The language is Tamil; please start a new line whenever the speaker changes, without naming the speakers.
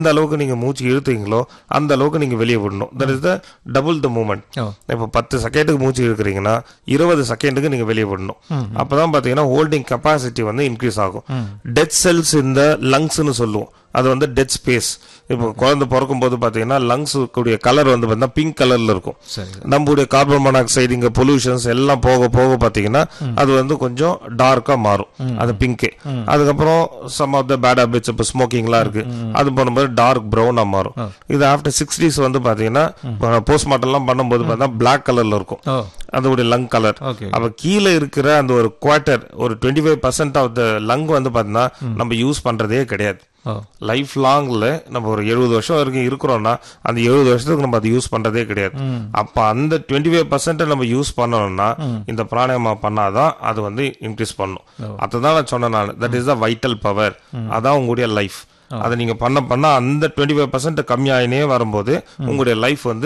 எந்த அளவுக்கு நீங்க மூச்சு இழுத்தீங்களோ அந்த அளவுக்கு நீங்க வெளியே விடணும் that is the double the moment
oh
இப்போ பத்து செகண்டுக்கு மூச்சு இழுக்கிறீங்கன்னா இருபது செகண்டுக்கு நீங்க வெளியே விடணும் அப்பதான் பாத்தீங்கன்னா ஹோல்டிங் கெப்பாசிட்டி வந்து இன்க்ரீஸ் ஆகும் டெத் செல்ஸ் இந்த லங்ஸ்னு சொல்லுவோம் அது வந்து டெட் ஸ்பேஸ் இப்போ குழந்தை பிறக்கும் போது பாத்தீங்கன்னா லங்ஸ் கூடிய கலர் வந்து பார்த்தீங்கன்னா பிங்க் கலர்ல இருக்கும்
சரி
நம்முடைய கார்பன் மோனாக்சைடு இங்க பொல்யூஷன்ஸ் எல்லாம் போக போக பாத்தீங்கன்னா அது வந்து கொஞ்சம் டார்க்கா மாறும் அது பிங்க் அதுக்கப்புறம் some of the bad habits இப்போ ஸ்மோக்கிங்லாம் இருக்கு அது பண்ணும்போது டார்க் ப்ரௌனா மாறும் இது ஆஃப்டர் சிக்ஸ்டீஸ் வந்து பாத்தீங்கன்னா போஸ்ட்மார்ட்டம்லாம் பண்ணும்போது பார்த்தா பிளாக் கலர்ல இருக்கும்
ஓ
அதோடைய லங் கலர்
ஓகே
அப்ப கீழே இருக்கிற அந்த ஒரு குவார்டர் ஒரு twenty five percent of the lung வந்து பாத்தீங்கன்னா நம்ம யூஸ் பண்றதே கிடையாது
ஓ
லைஃப் லாங்ல நம்ம ஒரு எழுபது வருஷம் வரைக்கும் இருக்கிறோம்னா அந்த எழுபது வருஷத்துக்கு நம்ம அதை யூஸ் பண்றதே கிடையாது அப்ப அந்த டுவெண்ட்டி ஃபைவ் பர்சன்ட் நம்ம யூஸ் பண்ணணும்னா இந்த பிராணாயாமா பண்ணாதான் அது வந்து இன்க்ரீஸ் பண்ணும் அதுதான் நான் சொன்னேன் நான் that is the vital power அதான் உங்களுடைய லைஃப் அதை நீங்க பண்ண பண்ண அந்த டுவெண்ட்டி ஃபைவ் பர்சன்ட் கம்மியாயினே வரும்போது உங்களுடைய லைஃப் வந்து